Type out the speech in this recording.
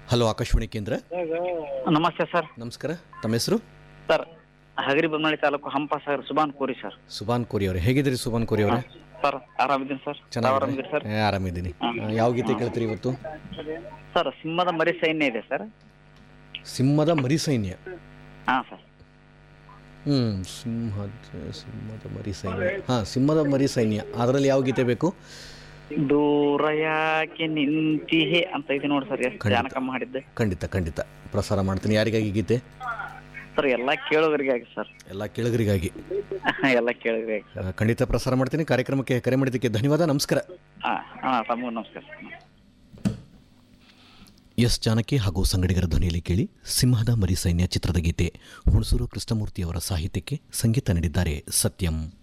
Hello Akashvani ಕೇಂದ್ರ ನಮಸ್ತೆ sir ನಮಸ್ಕಾರ ತಮ್ಮ ಹೆಸರು sir Hagari Bommanahalli taluk Hampa sir Subhan Kori sir Subhan ಕೋರಿ ಅವರೇ ಹೇಗಿದ್ದೀರಿ ಸುಬಾನ್ ಕೋರಿ ಅವರೇ ಸರ್ ಆರಾಮಿದ್ದೀನಿ ಸರ್ ತಾವ್ ಆರಾಮಿದ್ದೀರಿ ಸರ್ ಚೆನ್ನಾಗಿ ಆರಾಮಿದ್ದೀನಿ ಆ, ಯಾವ ಗೀತೆ ಕೇಳ್ತೀರಿ ಇವತ್ತು ಸರ್ ಸಿಂಹದ ಮರಿ ಸೈನ್ಯ ಇದೆ ಸರ್ ಸಿಂಹದ ಮರಿ ಸೈನ್ಯ ಹಾಂ ಸರ್ ಹ್ಞೂ ಸಿಂಹದ ಸಿಂಹದ ಮರಿ ಸೈನ್ಯ ಹಾಂ ಸಿಂಹದ ಮರಿ ಸೈನ್ಯ ಅದರಲ್ಲಿ ಯಾವ ಗೀತೆ ಬೇಕು ದೂರ ಯಾಕೆ ನಿಂತಿಹೆ ಅಂತ ಇದೆ ನೋಡಿ ಸರ್ ಎಷ್ಟು ಖಂಡಿತ. ಜಾನಕ ಮಾಡಿದ್ದೆ ಖಂಡಿತ ಖಂಡಿತ ಪ್ರಸಾರ ಮಾಡ್ತೀನಿ ಯಾರಿಗಾಗಿ ಗೀತೆ ಸರ್ ಎಲ್ಲ ಕೇಳೋದ್ರಿಗಾಗಿ ಸರ್ ಎಲ್ಲ ಕೆಳಗರಿಗಾಗಿ ಎಲ್ಲ ಕೇಳೋದ್ರಿಗಾಗಿ ಆ, ಖಂಡಿತ ಪ್ರಸಾರ ಮಾಡ್ತೀನಿ ಕಾರ್ಯಕ್ರಮಕ್ಕೆ ಕರೆ ಮಾಡಿದ್ದಕ್ಕೆ ಧನ್ಯವಾದ ನಮಸ್ಕಾರ ಹಾಂ ಹಾಂ ತಮಗೂ ನಮಸ್ಕಾರ ಸರ್ ಎಸ್ ಜಾನಕಿ ಹಾಗೂ ಸಂಗಡಿಗರ ಧ್ವನಿಯಲ್ಲಿ ಕೇಳಿ ಸಿಂಹದ ಮರಿ ಸೈನ್ಯ ಚಿತ್ರದ ಗೀತೆ ಹುಣಸೂರು ಕೃಷ್ಣಮೂರ್ತಿಯವರ ಸಾಹಿತ್ಯಕ್ಕೆ ಸಂಗೀತ ನೀಡಿದ್ದಾರೆ ಸತ್ಯಂ